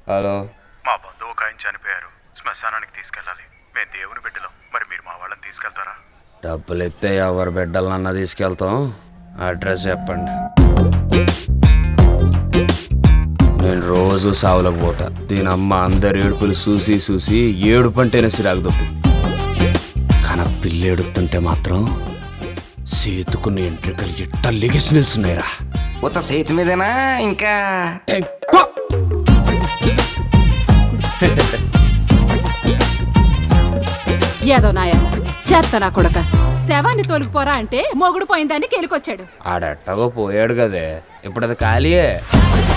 hello మా బంధువు ఒక ఆయన చనిపోయారు శ్మశానానికి తీసుకెళ్ళాలి మేము దేవుని బిడ్డలం మరి మీరు మా వాళ్ళని తీసుకెళ్తారా డబ్బులు ఇస్తే ఎవరి బిడ్డలన్నా తీసుకెళ్తాం అడ్రస్ చెప్పండి నేను రోజు సావులకు పోతా దీని అమ్మ అందరి ఏడుపులు చూసి చూసి ఏడుపు అంటేనే సిరాకు దొప్పింది కానీ ఆ పిల్ల ఏడుతుంటే మాత్రం సేతుకున్న ఎంట్రికలు ఎట్ట లెగిసి నిల్చున్నాయిరా ఉత్త చేతి మీదేనా ఇంకా ఏదో నాయ చేస్తా నా కొడక శవాన్ని తొలగిపోరా అంటే మొగుడు పోయిందని కెలికొచ్చాడు ఆడెట్టగో పోయాడు కదే ఇప్పుడు అది ఖాళీయే